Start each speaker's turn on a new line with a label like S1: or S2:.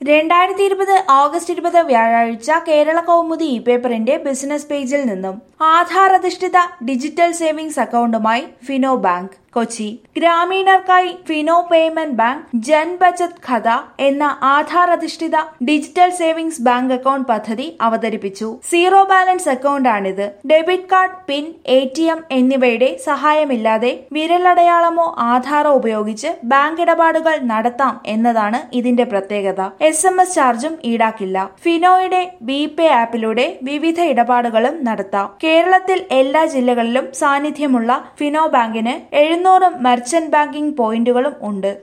S1: രണ്ടായിരത്തി ഇരുപത് ഓഗസ്റ്റ് ഇരുപത് വ്യാഴാഴ്ച കേരള കൗമുദി ഇ പേപ്പറിന്റെ ബിസിനസ് പേജിൽ നിന്നും ആധാർ അധിഷ്ഠിത ഡിജിറ്റൽ സേവിംഗ്സ് അക്കൗണ്ടുമായി ഫിനോ ബാങ്ക് കൊച്ചി ഗ്രാമീണർക്കായി ഫിനോ പേയ്മെന്റ് ബാങ്ക് ജൻ ബചത് ഖത എന്ന ആധാർ അധിഷ്ഠിത ഡിജിറ്റൽ സേവിംഗ്സ് ബാങ്ക് അക്കൗണ്ട് പദ്ധതി അവതരിപ്പിച്ചു സീറോ ബാലൻസ് അക്കൗണ്ടാണിത് debit card PIN A T M എന്നിവയുടെ സഹായമില്ലാതെ വിരലടയാളമോ ആധാറോ ഉപയോഗിച്ച് ബാങ്ക് ഇടപാടുകൾ നടത്താം എന്നതാണ് ഇതിന്റെ പ്രത്യേകത എസ് എം എസ് ചാർജും ഈടാക്കില്ല ഫിനോയുടെ ബി പേ ആപ്പിലൂടെ വിവിധ ഇടപാടുകളും നടത്താം കേരളത്തിൽ എല്ലാ ജില്ലകളിലും സാന്നിധ്യമുള്ള ഫിനോ ബാങ്കിന് എഴുന്നൂറ് മെർച്ചന്റ് ബാങ്കിംഗ് പോയിന്റുകളും ഉണ്ട്